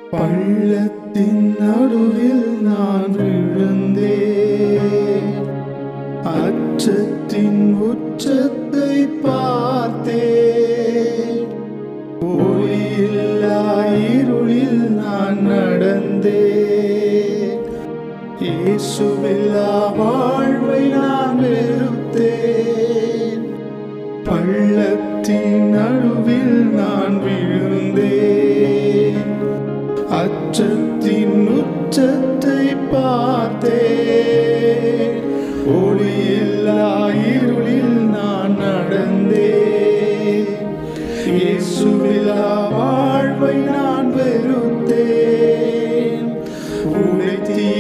பள்ளத்தின் நடுவில் நான் விழுந்தேன் அச்சத்தின் உச்சத்தை பார்த்தேன் ஒளியில்லா இருளில் நான் நடந்தேன் இயேசுவில்லா வாழ்வை நான் வெறுத்தேன் பள்ளத்தின் நடுவில் நான் விழுந்தேன் அச்சத்தின் உச்சத்தை பார்த்தேன் ஒளியில்லா இருளில் நான் நடந்தேன் இயேசுவில்லா வாழ்வை நான் வெறுத்தேன் உடைத்தீ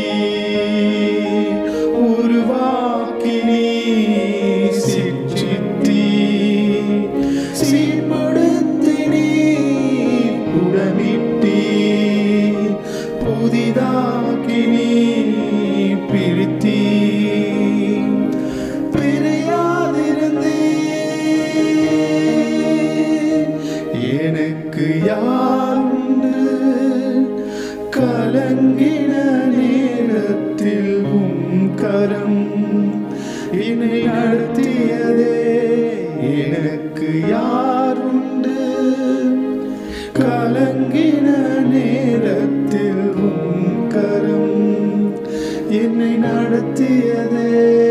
உருவாக்கி நீ சிற்றித்தீ சீர்படுத்தி நீ உடனிட்டீ புதிதாக்கி நீ பிரித்தீ பிரியாதிருந்தே எனக்கு யார் உண்டு கலங்கின நேரத்தில் உம் கரம் என்னை நடத்தியதே எனக்கு யார் உண்டு கலங்கின நேரத்தில் உம் கரம் என்னை நடத்தியதே